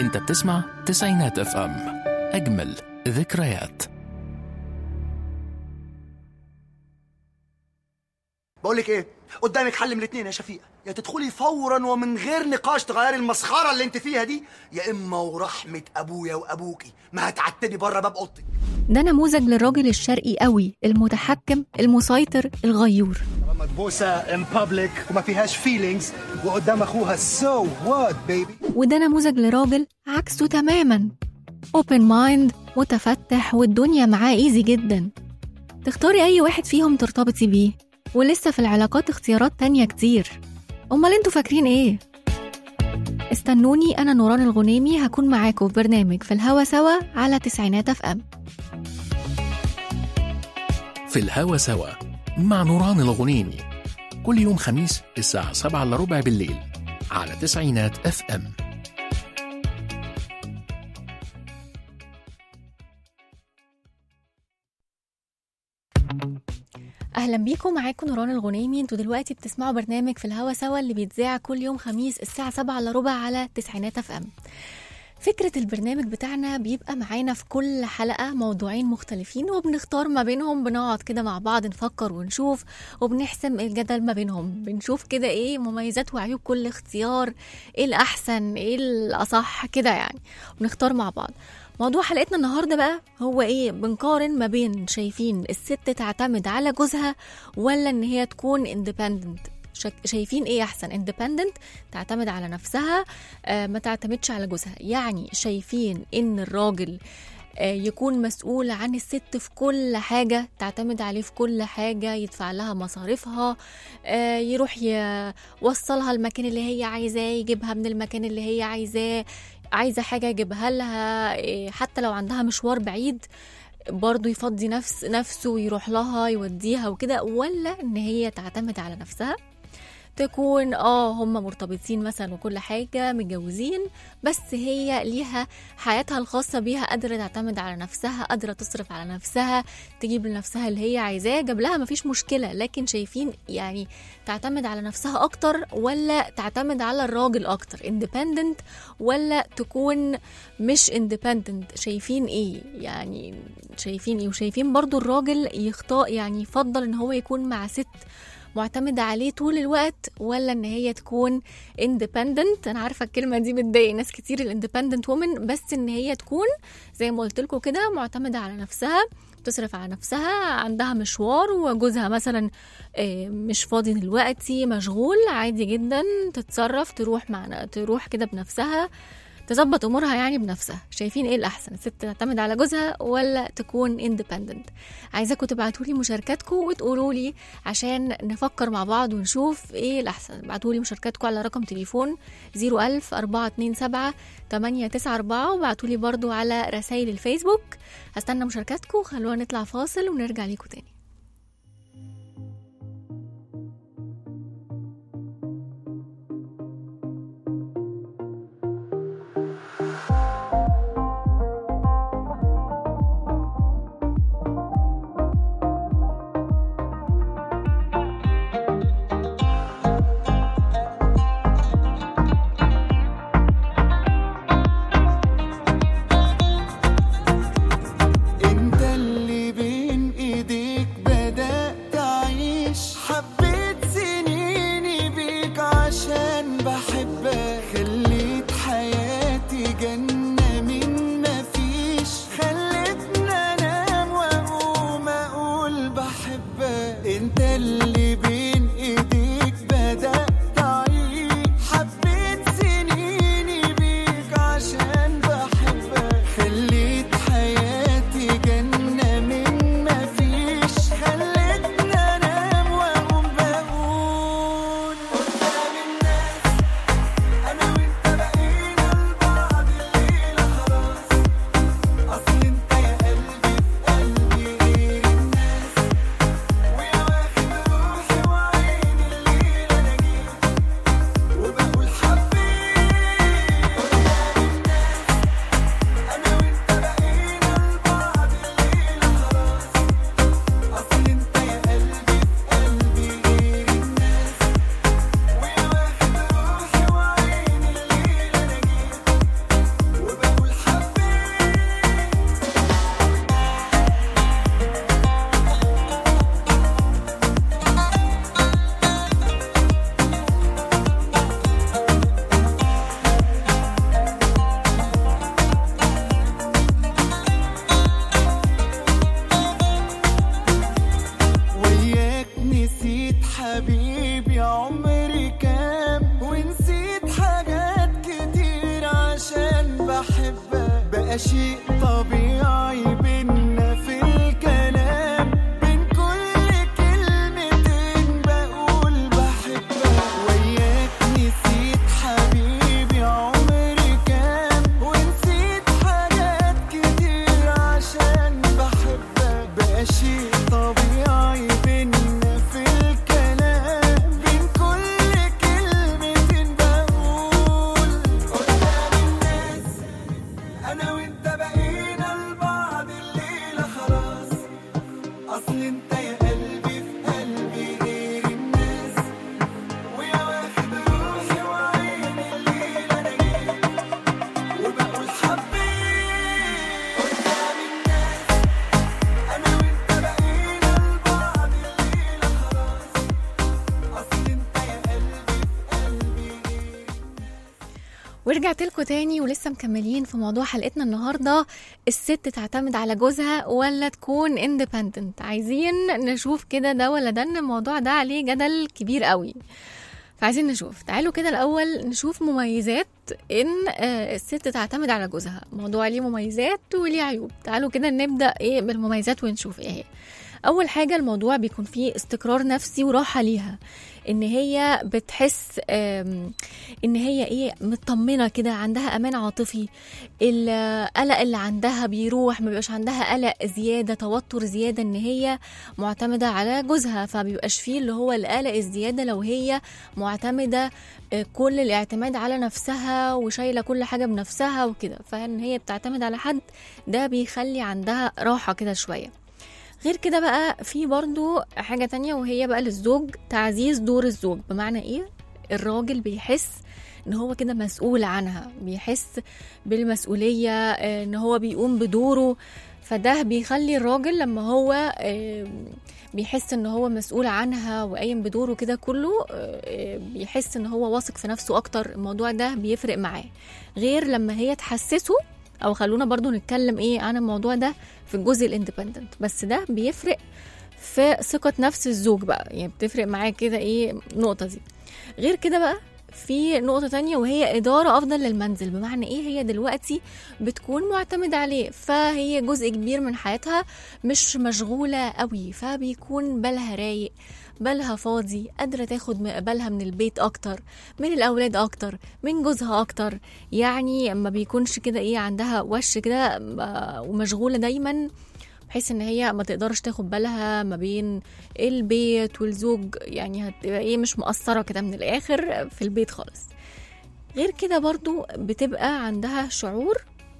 انت بتسمع تسعينات اف ام اجمل ذكريات بقول لك ايه قدامك حل من الاثنين يا شفيقه يا تدخلي فورا ومن غير نقاش تغيري المسخره اللي انت فيها دي يا اما ورحمه ابويا وابوكي ما هتعتدي بره باب اوضتك ده نموذج للراجل الشرقي قوي المتحكم المسيطر الغيور مدبوسة ان بابليك وما فيهاش فيلينجز وقدام اخوها سو وات بيبي وده نموذج لراجل عكسه تماما اوبن مايند متفتح والدنيا معاه ايزي جدا تختاري اي واحد فيهم ترتبطي بيه ولسه في العلاقات اختيارات تانية كتير امال انتوا فاكرين ايه استنوني انا نوران الغنيمي هكون معاكم في برنامج في الهوا سوا على تسعينات اف ام في الهوا سوا مع نوران الغنيمي كل يوم خميس الساعة 7 إلا ربع بالليل على تسعينات اف ام اهلا بيكم معاكم نوران الغنيمي انتوا دلوقتي بتسمعوا برنامج في الهوا سوا اللي بيتذاع كل يوم خميس الساعه 7 الا ربع على تسعينات اف ام فكرة البرنامج بتاعنا بيبقى معانا في كل حلقة موضوعين مختلفين وبنختار ما بينهم بنقعد كده مع بعض نفكر ونشوف وبنحسم الجدل ما بينهم بنشوف كده ايه مميزات وعيوب كل اختيار ايه الأحسن ايه الأصح كده يعني ونختار مع بعض موضوع حلقتنا النهارده بقى هو ايه بنقارن ما بين شايفين الست تعتمد على جوزها ولا ان هي تكون اندبندنت شايفين ايه احسن اندبندنت تعتمد على نفسها آه ما تعتمدش على جوزها يعني شايفين ان الراجل آه يكون مسؤول عن الست في كل حاجة تعتمد عليه في كل حاجة يدفع لها مصاريفها آه يروح يوصلها المكان اللي هي عايزاه يجيبها من المكان اللي هي عايزاه عايزة حاجة يجيبها لها إيه، حتى لو عندها مشوار بعيد برضه يفضي نفس نفسه ويروح لها يوديها وكده ولا ان هي تعتمد على نفسها تكون اه هم مرتبطين مثلا وكل حاجة متجوزين بس هي ليها حياتها الخاصة بيها قادرة تعتمد على نفسها قادرة تصرف على نفسها تجيب لنفسها اللي هي عايزاه جاب لها مفيش مشكلة لكن شايفين يعني تعتمد على نفسها أكتر ولا تعتمد على الراجل أكتر independent ولا تكون مش independent شايفين ايه يعني شايفين ايه وشايفين برضو الراجل يخطأ يعني يفضل ان هو يكون مع ست معتمدة عليه طول الوقت ولا ان هي تكون independent انا عارفة الكلمة دي بتضايق ناس كتير الاندبندنت وومن بس ان هي تكون زي ما قلت لكم كده معتمدة على نفسها تصرف على نفسها عندها مشوار وجوزها مثلا آه، مش فاضي دلوقتي مشغول عادي جدا تتصرف تروح مع تروح كده بنفسها تظبط امورها يعني بنفسها شايفين ايه الاحسن الست تعتمد على جوزها ولا تكون اندبندنت عايزاكم تبعتوا لي مشاركاتكم وتقولوا لي عشان نفكر مع بعض ونشوف ايه الاحسن ابعتوا لي مشاركاتكم على رقم تليفون 01000 427 894 وابعتوا لي برضو على رسائل الفيسبوك هستنى مشاركاتكم خلونا نطلع فاصل ونرجع ليكم تاني انت اللي بين ايديك بقى شيء طبيعي بينا في الكلام بين كل كلمتين بقول بحبك وياك نسيت حبيبي عمري كام ونسيت حاجات كتير عشان بحبك بقى شيء طبيعي بينا في الكلام بين كل كلمتين بقول قدام الناس انا وانت بقينا لبعض الليله خلاص اصل انت يا قلبي في قلبي غير الناس ويا واخد روحي وعيني الليله انا جيت وبقول حبيت قدام الناس انا وانت بقينا لبعض الليله خلاص اصل انت يا قلبي في قلبي غير ورجعت لكم تاني ولسه مكملين في موضوع حلقتنا النهارده الست تعتمد على جوزها ولا تكون اندبندنت عايزين نشوف كده ده ولا ده ان الموضوع ده عليه جدل كبير قوي فعايزين نشوف تعالوا كده الاول نشوف مميزات ان آه، الست تعتمد على جوزها موضوع ليه مميزات وليه عيوب تعالوا كده نبدا ايه بالمميزات ونشوف ايه هي اول حاجه الموضوع بيكون فيه استقرار نفسي وراحه ليها ان هي بتحس آم، ان هي ايه مطمنه كده عندها امان عاطفي القلق اللي عندها بيروح ما بيبقاش عندها قلق زياده توتر زياده ان هي معتمده على جوزها فبيبقاش فيه اللي هو القلق الزياده لو هي معتمده آه، كل الاعتماد على نفسها وشايله كل حاجه بنفسها وكده فان هي بتعتمد على حد ده بيخلي عندها راحه كده شويه غير كده بقى في برضو حاجة تانية وهي بقى للزوج تعزيز دور الزوج بمعنى ايه الراجل بيحس ان هو كده مسؤول عنها بيحس بالمسؤولية آه، ان هو بيقوم بدوره فده بيخلي الراجل لما هو آه، بيحس ان هو مسؤول عنها وقايم بدوره كده كله آه، بيحس ان هو واثق في نفسه اكتر الموضوع ده بيفرق معاه غير لما هي تحسسه او خلونا برضو نتكلم ايه عن الموضوع ده في الجزء الاندبندنت بس ده بيفرق في ثقة نفس الزوج بقى يعني بتفرق معاه كده ايه النقطة دي غير كده بقى في نقطة تانية وهي إدارة أفضل للمنزل بمعنى إيه هي دلوقتي بتكون معتمدة عليه فهي جزء كبير من حياتها مش مشغولة قوي فبيكون بالها رايق بالها فاضي قادرة تاخد م- بالها من البيت أكتر من الأولاد أكتر من جوزها أكتر يعني ما بيكونش كده إيه عندها وش كده آه، ومشغولة دايما بحيث ان هي ما تقدرش تاخد بالها ما بين البيت والزوج يعني هتبقى ايه مش مقصرة كده من الاخر في البيت خالص غير كده برضو بتبقى عندها شعور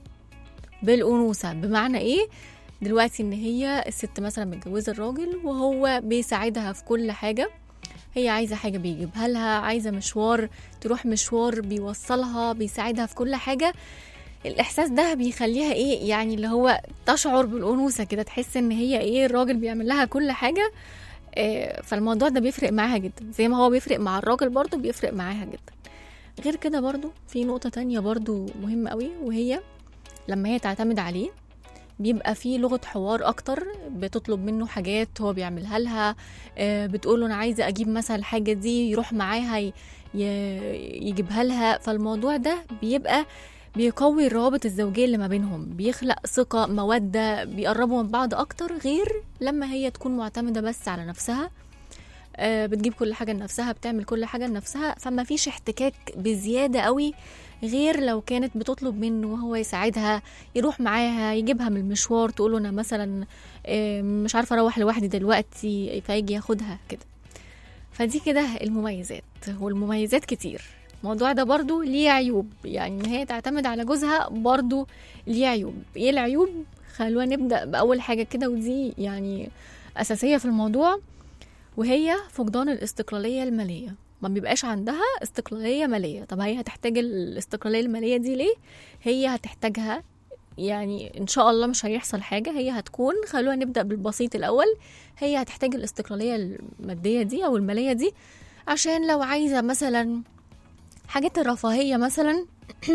بالأنوثة بمعنى ايه دلوقتي ان هي الست مثلا متجوزة الراجل وهو بيساعدها في كل حاجة هي عايزة حاجة بيجيبها لها عايزة مشوار تروح مشوار بيوصلها بيساعدها في كل حاجة الإحساس ده بيخليها إيه يعني اللي هو تشعر بالأنوثة كده تحس إن هي إيه الراجل بيعمل لها كل حاجة آه، فالموضوع ده بيفرق معاها جدا زي ما هو بيفرق مع الراجل برضو بيفرق معاها جدا غير كده برضو في نقطة تانية برضو مهمة قوي وهي لما هي تعتمد عليه بيبقى في لغة حوار أكتر بتطلب منه حاجات هو بيعملها لها آه، بتقوله أنا عايزة أجيب مثلا الحاجة دي يروح معاها ي- ي- يجيبها لها فالموضوع ده بيبقى بيقوي الروابط الزوجية اللي ما بينهم بيخلق ثقة مودة بيقربوا من بعض أكتر غير لما هي تكون معتمدة بس على نفسها آه، بتجيب كل حاجة لنفسها بتعمل كل حاجة لنفسها فما فيش احتكاك بزيادة قوي غير لو كانت بتطلب منه وهو يساعدها يروح معاها يجيبها من المشوار تقوله انا مثلا آه، مش عارفه اروح لوحدي دلوقتي فيجي ياخدها كده فدي كده المميزات والمميزات كتير الموضوع ده برضو ليه عيوب يعني ان هي تعتمد على جوزها برضو ليه عيوب ايه العيوب خلونا نبدا باول حاجه كده ودي يعني اساسيه في الموضوع وهي فقدان الاستقلاليه الماليه ما بيبقاش عندها استقلاليه ماليه طب هي هتحتاج الاستقلاليه الماليه دي ليه هي هتحتاجها يعني ان شاء الله مش هيحصل حاجه هي هتكون خلونا نبدا بالبسيط الاول هي هتحتاج الاستقلاليه الماديه دي او الماليه دي عشان لو عايزه مثلا حاجات الرفاهيه مثلا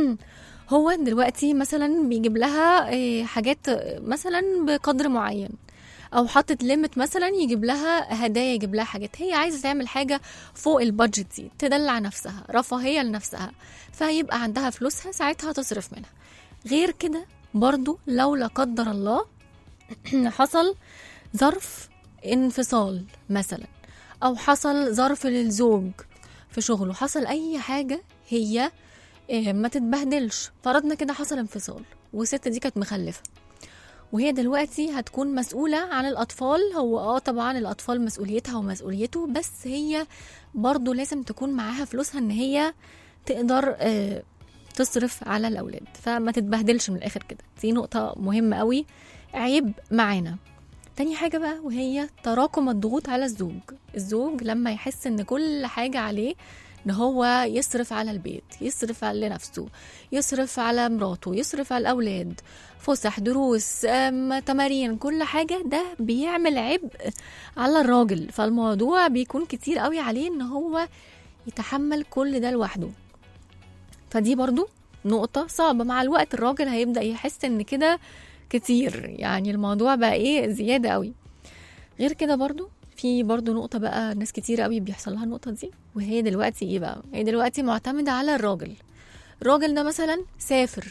هو دلوقتي مثلا بيجيب لها إيه، حاجات مثلا بقدر معين او حاطط ليميت مثلا يجيب لها هدايا يجيب لها حاجات هي عايزه تعمل حاجه فوق البادجت دي تدلع نفسها رفاهيه لنفسها فيبقى عندها فلوسها ساعتها تصرف منها غير كده برضو لو لا قدر الله حصل ظرف انفصال مثلا او حصل ظرف للزوج في شغله حصل اي حاجه هي آه، ما تتبهدلش فرضنا كده حصل انفصال والست دي كانت مخلفه وهي دلوقتي هتكون مسؤولة عن الأطفال هو اه طبعا الأطفال مسؤوليتها ومسؤوليته بس هي برضو لازم تكون معاها فلوسها ان هي تقدر آه، تصرف على الأولاد فما تتبهدلش من الآخر كده دي نقطة مهمة قوي عيب معانا تاني حاجة بقى وهي تراكم الضغوط على الزوج الزوج لما يحس ان كل حاجة عليه ان هو يصرف على البيت يصرف على نفسه يصرف على مراته يصرف على الاولاد فسح دروس أم، تمارين كل حاجة ده بيعمل عبء على الراجل فالموضوع بيكون كتير قوي عليه ان هو يتحمل كل ده لوحده فدي برضو نقطة صعبة مع الوقت الراجل هيبدأ يحس ان كده كتير يعني الموضوع بقى ايه زيادة قوي غير كده برضو في برضو نقطة بقى ناس كتير قوي بيحصل لها النقطة دي وهي دلوقتي ايه بقى هي دلوقتي معتمدة على الراجل الراجل ده مثلا سافر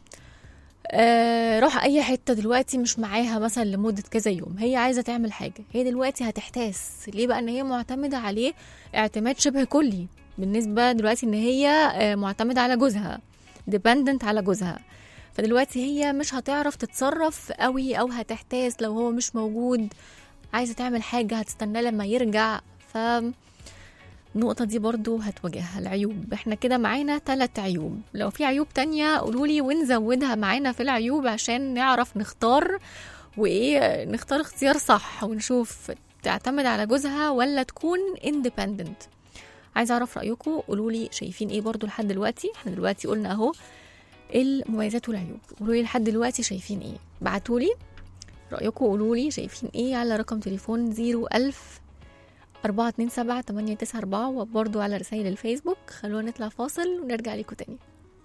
آه راح اي حتة دلوقتي مش معاها مثلا لمدة كذا يوم هي عايزة تعمل حاجة هي دلوقتي هتحتاس ليه بقى ان هي معتمدة عليه اعتماد شبه كلي بالنسبة دلوقتي ان هي آه معتمدة على جوزها ديبندنت على جوزها فدلوقتي هي مش هتعرف تتصرف قوي او هتحتاس لو هو مش موجود عايزة تعمل حاجة هتستناه لما يرجع ف النقطة دي برضو هتواجهها العيوب احنا كده معانا تلات عيوب لو في عيوب تانية قولولي ونزودها معانا في العيوب عشان نعرف نختار وايه نختار اختيار صح ونشوف تعتمد على جوزها ولا تكون independent عايزة اعرف رأيكم قولولي شايفين ايه برضو لحد دلوقتي احنا دلوقتي قلنا اهو المميزات والعيوب قولولي لحد دلوقتي شايفين ايه بعتولي رأيكم قولولي شايفين ايه على رقم تليفون 01000 أربعة اتنين سبعة تمانية تسعة أربعة وبرضو على رسائل الفيسبوك خلونا نطلع فاصل ونرجع لكم تاني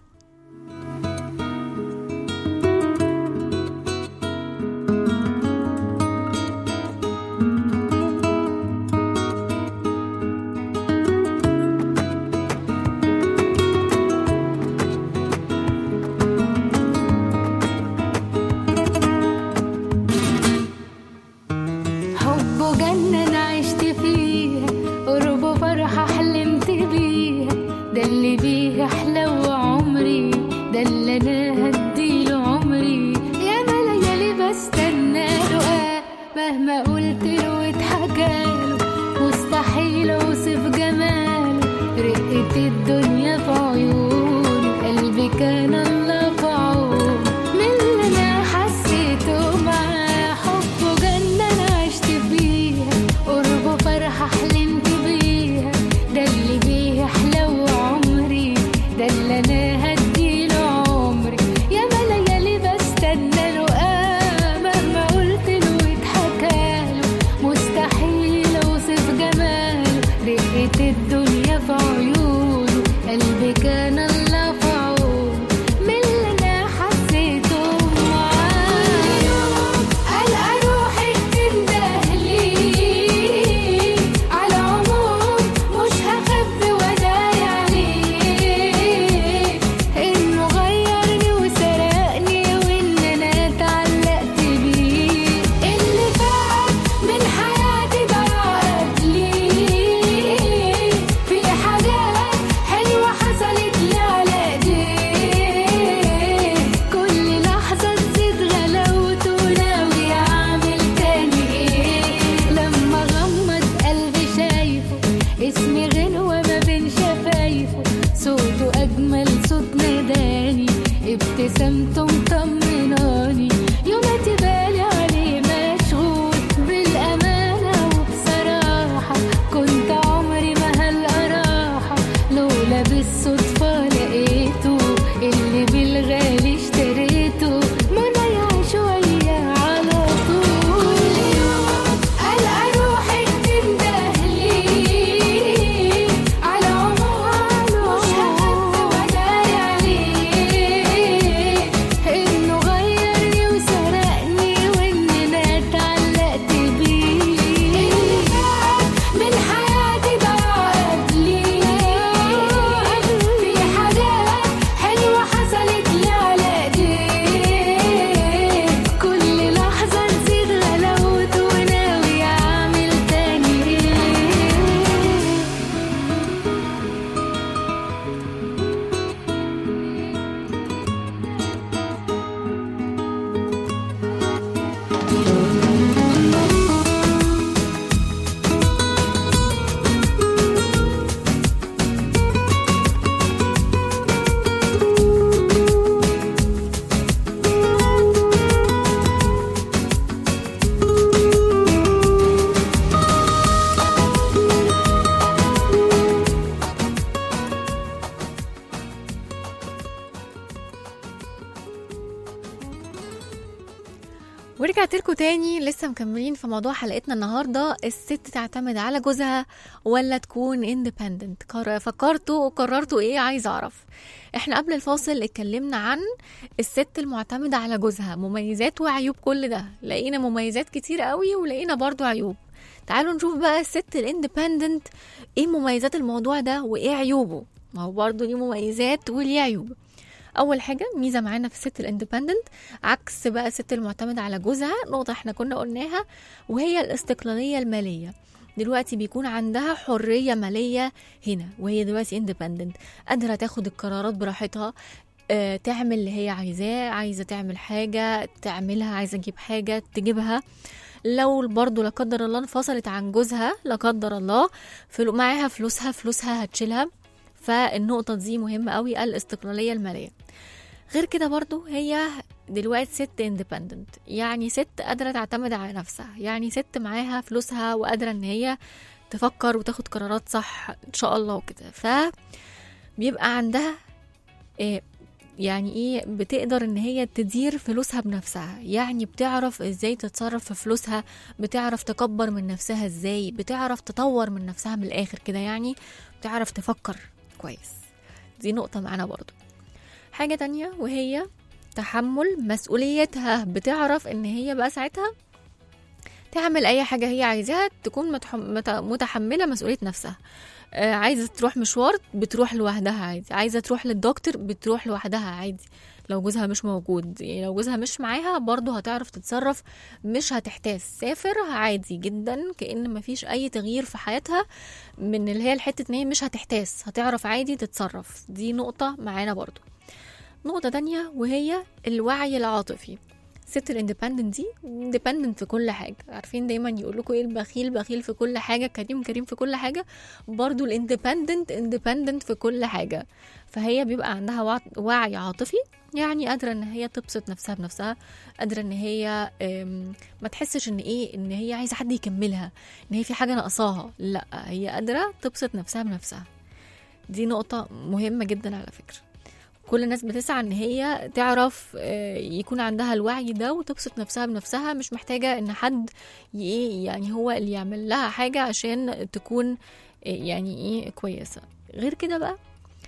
حبه جنة أنا عشت فيها قربه فرحة حلمت بيها ده اللي بيه أحلى عمري ده اللي أنا هديله عمري يا ما ليالي بستنى له آه مهما قلت له واتحكاله مستحيل أوصف جماله رقة الدنيا في عيونه قلبي كان الله في عونه من اللي أنا حسيته معاه حبه جنة أنا عشت فيها قربه فرحة حلمت بيها ده اللي بيه أحلى عمري ده اللي أنا هديله عمري يا ما ليالي بستنى له آه مهما قلت له واتحكاله مستحيل أوصف جماله رقة الدنيا في عيونه قلبي كان الله في عونه من اللي أنا حسيته معاه ألقى روحي بتندهلي على عموم مش هخبي وداي عليه إنه غيرني وسرقني وإن أنا اتعلقت بيه اللي فات من حياتي ضاع قبلي في حاجات حلوة حصلت لي على ايديه كل لحظة تزيد غلاوته ناوي اعمل تاني ايه لما غمض قلبي شايفه اسمي غنوة ما بين شفايفه صوته اجمل صوت ناداني ابتسامته مطمناني يوماتي بالي عليه مشغول بالامانة وبصراحة كنت عمري ما هلقى راحة لولا بالصدفة لقيته اللي بالغالي اشتريته منايا شوية على طول ألقى روحي بتندهلي على عموم مش هخبي وداي عليه إنه غيرني وسرقني وإن أنا اتعلقت بيه من حياتي ضاع قبلي في ورجعت لكم تاني لسه مكملين في موضوع حلقتنا النهارده الست تعتمد على جوزها ولا تكون اندبندنت فكرتوا وقررتوا ايه عايز اعرف احنا قبل الفاصل اتكلمنا عن الست المعتمدة على جوزها مميزات وعيوب كل ده لقينا مميزات كتير قوي ولقينا برضو عيوب تعالوا نشوف بقى الست الاندبندنت ايه مميزات الموضوع ده وايه عيوبه ما هو برضو ليه مميزات وليه عيوب اول حاجه ميزه معانا في الست الاندبندنت عكس بقى الست المعتمده على جوزها نقطه احنا كنا قلناها وهي الاستقلاليه الماليه دلوقتي بيكون عندها حريه ماليه هنا وهي دلوقتي اندبندنت قادره تاخد القرارات براحتها آه، تعمل اللي هي عايزاه عايزه تعمل حاجه تعملها عايزه تجيب حاجه تجيبها لو برضه لا قدر الله انفصلت عن جوزها لا قدر الله فلو معاها فلوسها فلوسها هتشيلها فالنقطة دي مهمة قوي الاستقلالية المالية غير كده برضو هي دلوقتي ست اندبندنت يعني ست قادرة تعتمد على نفسها يعني ست معاها فلوسها وقادرة ان هي تفكر وتاخد قرارات صح ان شاء الله وكده ف بيبقى عندها إيه يعني ايه بتقدر ان هي تدير فلوسها بنفسها يعني بتعرف ازاي تتصرف في فلوسها بتعرف تكبر من نفسها ازاي بتعرف تطور من نفسها من الاخر كده يعني بتعرف تفكر كويس دي نقطة معانا برضو حاجة تانية وهي تحمل مسؤوليتها بتعرف ان هي بقى ساعتها تعمل اي حاجة هي عايزاها تكون متحم- مت- متحملة مسؤولية نفسها آه، عايزة تروح مشوار بتروح لوحدها عادي عايزة تروح للدكتور بتروح لوحدها عادي لو جوزها مش موجود يعني لو جوزها مش معاها برضه هتعرف تتصرف مش هتحتاج سافر عادي جدا كأن مفيش أي تغيير في حياتها من اللي هي الحتة ان هي مش هتحتاس هتعرف عادي تتصرف دي نقطة معانا برضو نقطة تانية وهي الوعي العاطفي الست الاندبندنت دي اندبندنت في كل حاجة عارفين دايما يقول لكم ايه البخيل بخيل في كل حاجة كريم كريم في كل حاجة برضو الاندبندنت اندبندنت في كل حاجة فهي بيبقى عندها وع- وعي عاطفي يعني قادرة ان هي تبسط نفسها بنفسها قادرة ان هي أم، ما تحسش ان ايه ان هي عايزة حد يكملها ان هي في حاجة ناقصاها لا هي قادرة تبسط نفسها بنفسها دي نقطة مهمة جدا على فكرة كل الناس بتسعى ان هي تعرف آه، يكون عندها الوعي ده وتبسط نفسها بنفسها مش محتاجة ان حد ي- ايه يعني هو اللي يعمل لها حاجة عشان تكون آه، يعني ايه كويسة غير كده بقى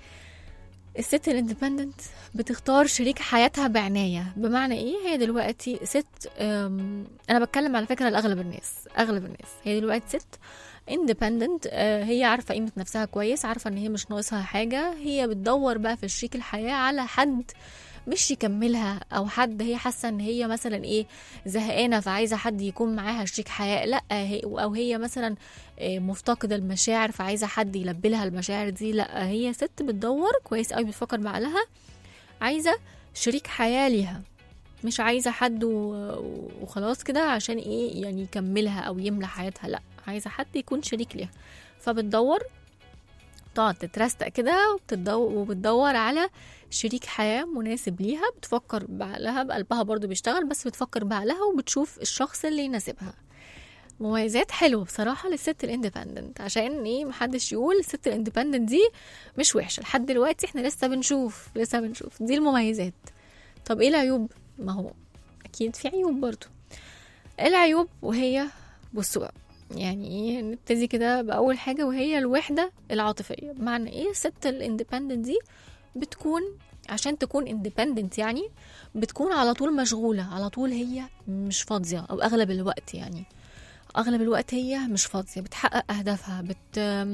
الست الاندبندنت بتختار شريك حياتها بعناية بمعنى ايه هي دلوقتي ست أم، انا بتكلم على فكرة لاغلب الناس اغلب الناس هي دلوقتي ست اندبندنت هي عارفة قيمة نفسها كويس عارفة ان هي مش ناقصها حاجة هي بتدور بقى في شريك الحياة على حد مش يكملها او حد هي حاسه ان هي مثلا ايه زهقانه فعايزه حد يكون معاها شريك حياه لا هي او هي مثلا آه، مفتقده المشاعر فعايزه حد يلبي لها المشاعر دي لا هي ست بتدور كويس قوي بتفكر بعقلها عايزه شريك حياه ليها مش عايزه حد و- وخلاص كده عشان ايه يعني يكملها او يملى حياتها لا عايزه حد يكون شريك ليها فبتدور تقعد تترستق كده وبتدور وبتدور على شريك حياة مناسب ليها بتفكر بعقلها بقلبها برضو بيشتغل بس بتفكر بعقلها وبتشوف الشخص اللي يناسبها مميزات حلوة بصراحة للست الاندبندنت عشان ايه محدش يقول الست الاندبندنت دي مش وحشة لحد دلوقتي احنا لسه بنشوف لسه بنشوف دي المميزات طب ايه العيوب ما هو اكيد في عيوب برضو العيوب وهي بصوا بقى يعني ايه نبتدي كده بأول حاجة وهي الوحدة العاطفية بمعنى ايه الست الاندبندنت دي بتكون عشان تكون اندبندنت يعني بتكون على طول مشغولة على طول هي مش فاضية أو أغلب الوقت يعني أغلب الوقت هي مش فاضية بتحقق أهدافها بت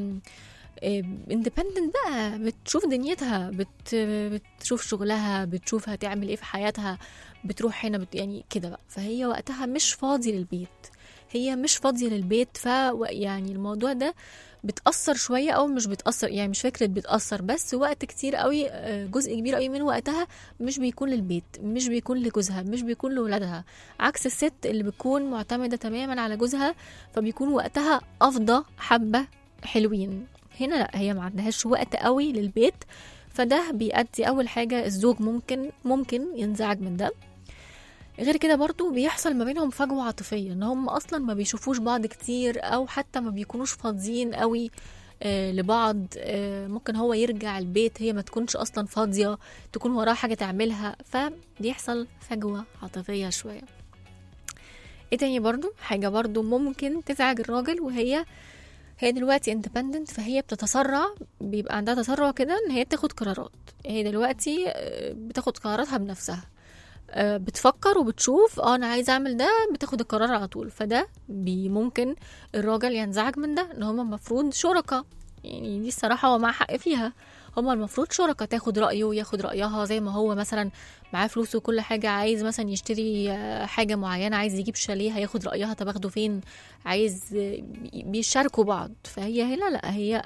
اندبندنت بقى بتشوف دنيتها بت... بتشوف شغلها بتشوف هتعمل ايه في حياتها بتروح هنا بت... يعني كده بقى فهي وقتها مش فاضي للبيت هي مش فاضية للبيت ف يعني الموضوع ده بتأثر شوية أو مش بتأثر يعني مش فكرة بتأثر بس وقت كتير قوي آه، جزء كبير قوي من وقتها مش بيكون للبيت مش بيكون لجوزها مش بيكون لولادها عكس الست اللي بتكون معتمدة تماما على جوزها فبيكون وقتها أفضى حبة حلوين هنا لا هي ما عندهاش وقت قوي للبيت فده بيؤدي أول حاجة الزوج ممكن ممكن ينزعج من ده غير كده برضو بيحصل ما بينهم فجوة عاطفية ان هم اصلا ما بيشوفوش بعض كتير او حتى ما بيكونوش فاضيين قوي آه لبعض آه ممكن هو يرجع البيت هي ما تكونش اصلا فاضية تكون وراها حاجة تعملها فبيحصل فجوة عاطفية شوية ايه تاني برضو حاجة برضو ممكن تزعج الراجل وهي هي دلوقتي اندبندنت فهي بتتسرع بيبقى عندها تسرع كده ان هي تاخد قرارات هي دلوقتي آه، بتاخد قراراتها بنفسها آه، بتفكر وبتشوف اه انا عايزه اعمل ده بتاخد القرار على طول فده بي ممكن الراجل ينزعج من ده ان هما المفروض شركاء يعني دي الصراحه هو معاه حق فيها هما المفروض شركاء تاخد رايه وياخد رايها زي ما هو مثلا معاه فلوس وكل حاجه عايز مثلا يشتري آه، حاجه معينه عايز يجيب شاليه هياخد رايها طب اخده فين عايز آه، بي- بيشاركوا بعض فهي هنا لا هي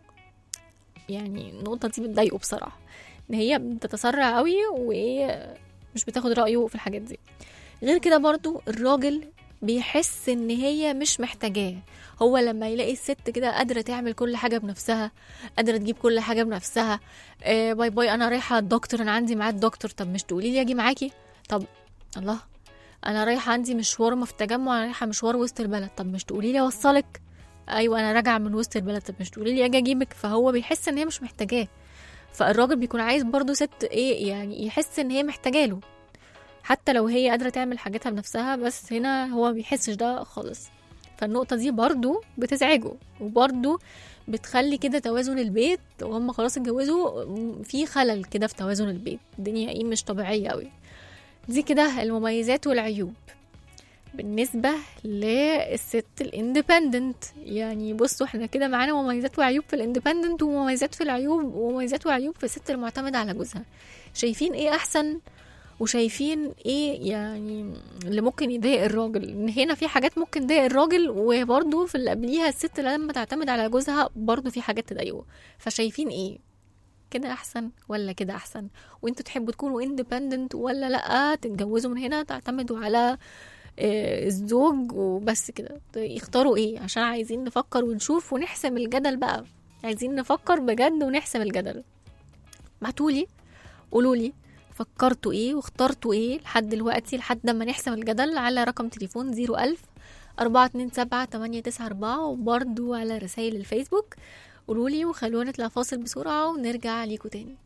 يعني النقطه دي بتضايقه بصراحه ان هي بتتسرع قوي وايه مش بتاخد رايه في الحاجات دي غير كده برضو الراجل بيحس ان هي مش محتاجاه هو لما يلاقي الست كده قادره تعمل كل حاجه بنفسها قادره تجيب كل حاجه بنفسها آه باي باي انا رايحه الدكتور انا عندي ميعاد دكتور طب مش تقولي لي اجي معاكي طب الله انا رايحه عندي مشوار ما في التجمع انا رايحه مشوار وسط البلد طب مش تقولي لي اوصلك ايوه انا راجعه من وسط البلد طب مش تقولي لي اجي اجيبك فهو بيحس ان هي مش محتاجاه فالراجل بيكون عايز برضو ست ايه يعني يحس ان هي محتاجه له حتى لو هي قادره تعمل حاجاتها بنفسها بس هنا هو ما بيحسش ده خالص فالنقطة دي برضو بتزعجه وبرضو بتخلي كده توازن البيت وهم خلاص اتجوزوا م- في خلل كده في توازن البيت الدنيا ايه مش طبيعية قوي دي كده المميزات والعيوب بالنسبة للست الاندبندنت يعني بصوا احنا كده معانا مميزات وعيوب في الاندبندنت ومميزات في العيوب ومميزات وعيوب في الست المعتمدة على جوزها شايفين ايه احسن وشايفين ايه يعني اللي ممكن يضايق الراجل ان هنا في حاجات ممكن تضايق الراجل وبرضه في اللي قبليها الست لما تعتمد على جوزها برضه في حاجات تضايقه فشايفين ايه كده احسن ولا كده احسن وانتوا تحبوا تكونوا اندبندنت ولا لا تتجوزوا من هنا تعتمدوا على آه، الزوج وبس كده يختاروا ايه عشان عايزين نفكر ونشوف ونحسم الجدل بقى عايزين نفكر بجد ونحسم الجدل بعتولي قولولي فكرتوا ايه واخترتوا ايه لحد دلوقتي لحد ما نحسم الجدل على رقم تليفون 01000 427 894 وبرضو على رسائل الفيسبوك قولولي وخلونا نطلع فاصل بسرعة ونرجع ليكوا تاني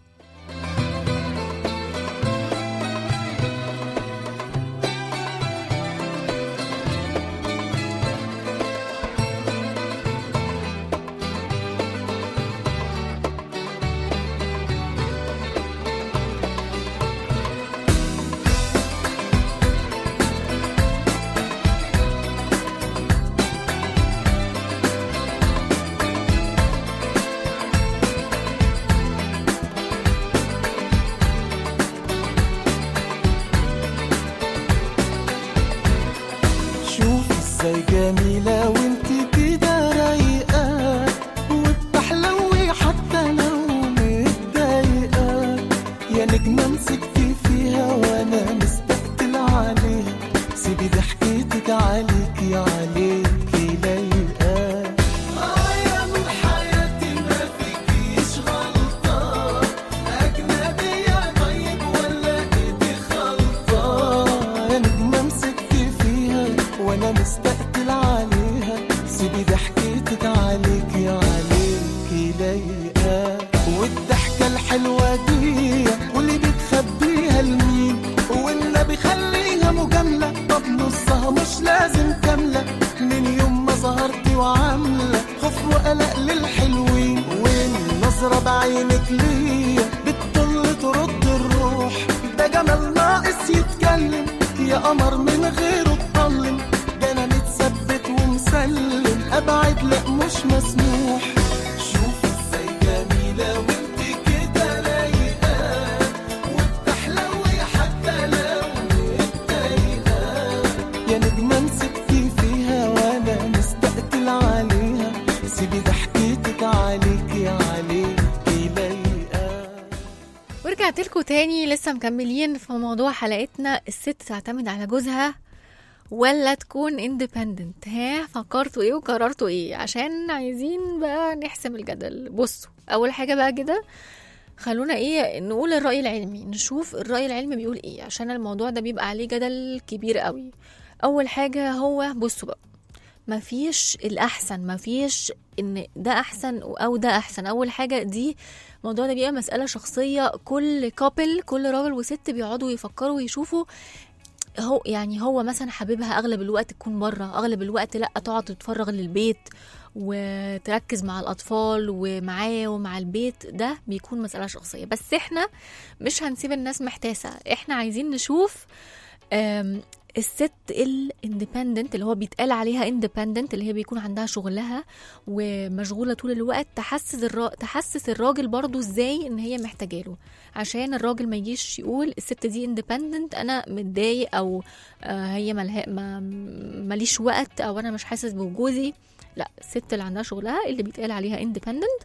شوف ازاي جميلة وانت كده رايقة وبتحلوي حتى لو متضايقة يا نجمة مسكتي فيها وانا مستقتل عليها سيبي ضحكتك عليكي عليكي لايقة اه يا من حياتي ما فيكيش غلطة أجنبية طيب ولا إيدي خلطة يا نجمة مسكتي فيها وأنا مستقتل عليها سيبي ضحكتك عليكي عليكي لايقة والضحكة الحلوة دي واللي بتخبيها لمين والنبي خليها مجاملة طب نصها مش لازم كاملة من يوم ما ظهرتي وعاملة خوف وقلق للحلوين والنظرة بعينك ليا بتطل ترد الروح ده جمال ناقص يتكلم يا قمر من غيره اتظلم ده انا متثبت ومسلم ابعد لا مش مسموح شوف ازاي جميلة وانت كده رايقة وبتحلوي حتى لو متضايقة يا نجمة مسكتي فيها وانا مستقتل عليها سيبي ضحكتك عليكي عليكي لايقة ورجعت لكم تاني لسه مكملين في موضوع حلقتنا الست تعتمد على جوزها ولا تكون اندبندنت ها فكرتوا ايه وقررتوا ايه عشان عايزين بقى نحسم الجدل بصوا اول حاجه بقى كده خلونا ايه نقول الرأي العلمي نشوف الرأي العلمي بيقول ايه عشان الموضوع ده بيبقى عليه جدل كبير قوي اول حاجه هو بصوا بقى مفيش الاحسن مفيش ان ده احسن او ده احسن اول حاجه دي الموضوع ده بيبقى مساله شخصيه كل كابل كل راجل وست بيقعدوا يفكروا ويشوفوا هو يعني هو مثلا حبيبها اغلب الوقت تكون بره اغلب الوقت لا تقعد تتفرغ للبيت وتركز مع الاطفال ومعاه ومع البيت ده بيكون مساله شخصيه بس احنا مش هنسيب الناس محتاسه احنا عايزين نشوف آم، الست الاندبندنت اللي هو بيتقال عليها اندبندنت اللي هي بيكون عندها شغلها ومشغوله طول الوقت تحسس الرا... تحسس الراجل برضو ازاي ان هي محتاجه له عشان الراجل ما يجيش يقول الست دي اندبندنت انا متضايق او آه هي ملها... ما... ماليش وقت او انا مش حاسس بوجودي لا الست اللي عندها شغلها اللي بيتقال عليها اندبندنت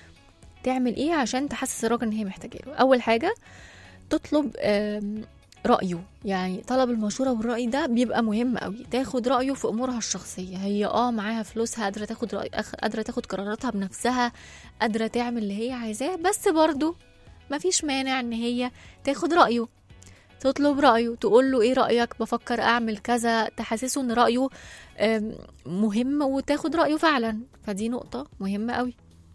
تعمل ايه عشان تحسس الراجل ان هي محتاجه له اول حاجه تطلب آم، رأيه يعني طلب المشورة والرأي ده بيبقى مهم قوي تاخد رأيه في أمورها الشخصية هي اه معاها فلوسها قادرة تاخد رأي أخ- قادرة تاخد قراراتها بنفسها قادرة تعمل اللي هي عايزاه بس برضو مفيش مانع ان هي تاخد رأيه تطلب رأيه تقول له ايه رأيك بفكر اعمل كذا تحسسه ان رأيه آم، مهم وتاخد رأيه فعلا فدي نقطة مهمة قوي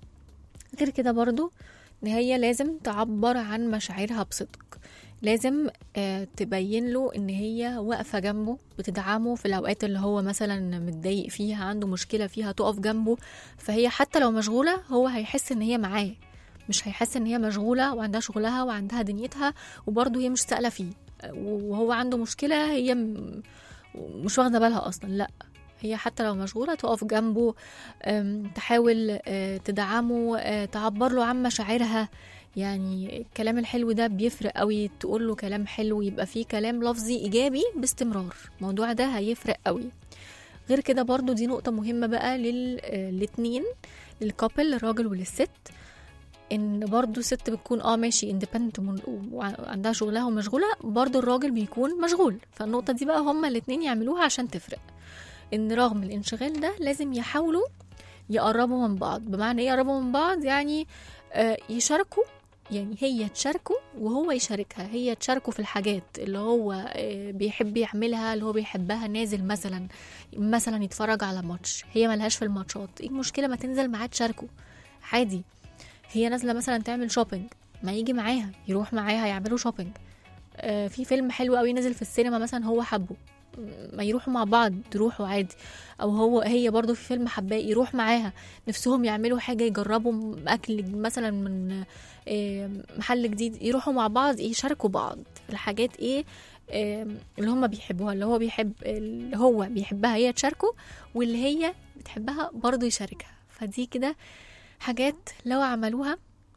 غير كده برضو ان هي لازم تعبر عن مشاعرها بصدق لازم آه، تبين له ان هي واقفه جنبه بتدعمه في الاوقات اللي هو مثلا متضايق فيها عنده مشكله فيها تقف جنبه فهي حتى لو مشغوله هو هيحس ان هي معاه مش هيحس ان هي مشغوله وعندها شغلها وعندها دنيتها وبرضه هي مش سائله فيه آه، وهو عنده مشكله هي م- مش واخده بالها اصلا لا هي حتى لو مشغوله تقف جنبه آم، تحاول آه، تدعمه آه، تعبر له عن مشاعرها يعني الكلام الحلو ده بيفرق قوي تقول له كلام حلو يبقى فيه كلام لفظي ايجابي باستمرار الموضوع ده هيفرق قوي غير كده برضو دي نقطة مهمة بقى للاتنين للكابل الراجل وللست ان برضو ست بتكون اه ماشي اندبندنت وعندها شغلها ومشغولة برضو الراجل بيكون مشغول فالنقطة دي بقى هما الاتنين يعملوها عشان تفرق ان رغم الانشغال ده لازم يحاولوا يقربوا من بعض بمعنى ايه يقربوا من بعض يعني آه، يشاركوا يعني هي تشاركه وهو يشاركها هي تشاركه في الحاجات اللي هو آه، بيحب يعملها اللي هو بيحبها نازل مثلا مثلا يتفرج على ماتش هي ملهاش في الماتشات ايه المشكله ما تنزل معاه تشاركه عادي هي نازله مثلا تعمل شوبينج ما يجي معاها يروح معاها يعملوا شوبينج آه، في فيلم حلو قوي نزل في السينما مثلا هو حبه ما يروحوا مع بعض تروحوا عادي او هو هي برضو في فيلم حباه يروح معاها نفسهم يعملوا حاجه يجربوا اكل مثلا من آه، محل جديد يروحوا مع بعض يشاركوا بعض في الحاجات ايه آه، اللي هم بيحبوها اللي هو بيحب اللي هو بيحبها هي تشاركه واللي هي بتحبها برضو يشاركها فدي كده حاجات لو عملوها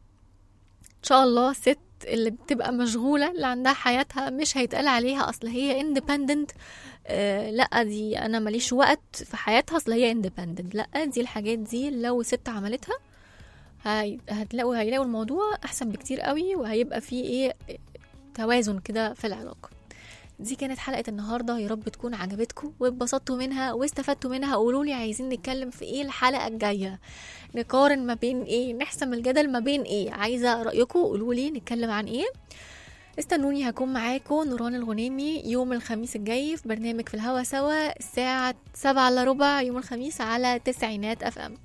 ان شاء الله ست اللي بتبقى مشغولة اللي عندها حياتها مش هيتقال عليها اصل هي اندبندنت آه لا دي انا ماليش وقت في حياتها اصل هي اندبندنت لا دي الحاجات دي لو ست عملتها هي... هتلاقوا هيلاقوا الموضوع احسن بكتير قوي وهيبقى فيه ايه توازن كده في العلاقة دي كانت حلقة النهاردة يا رب تكون عجبتكم واتبسطتوا منها واستفدتوا منها قولوا لي عايزين نتكلم في ايه الحلقة الجاية نقارن ما بين ايه نحسم الجدل ما بين ايه عايزة رأيكم قولوا لي نتكلم عن ايه استنوني هكون معاكم نوران الغنيمي يوم الخميس الجاي في برنامج في الهوا سوا الساعة سبعة الا ربع يوم الخميس على تسعينات اف ام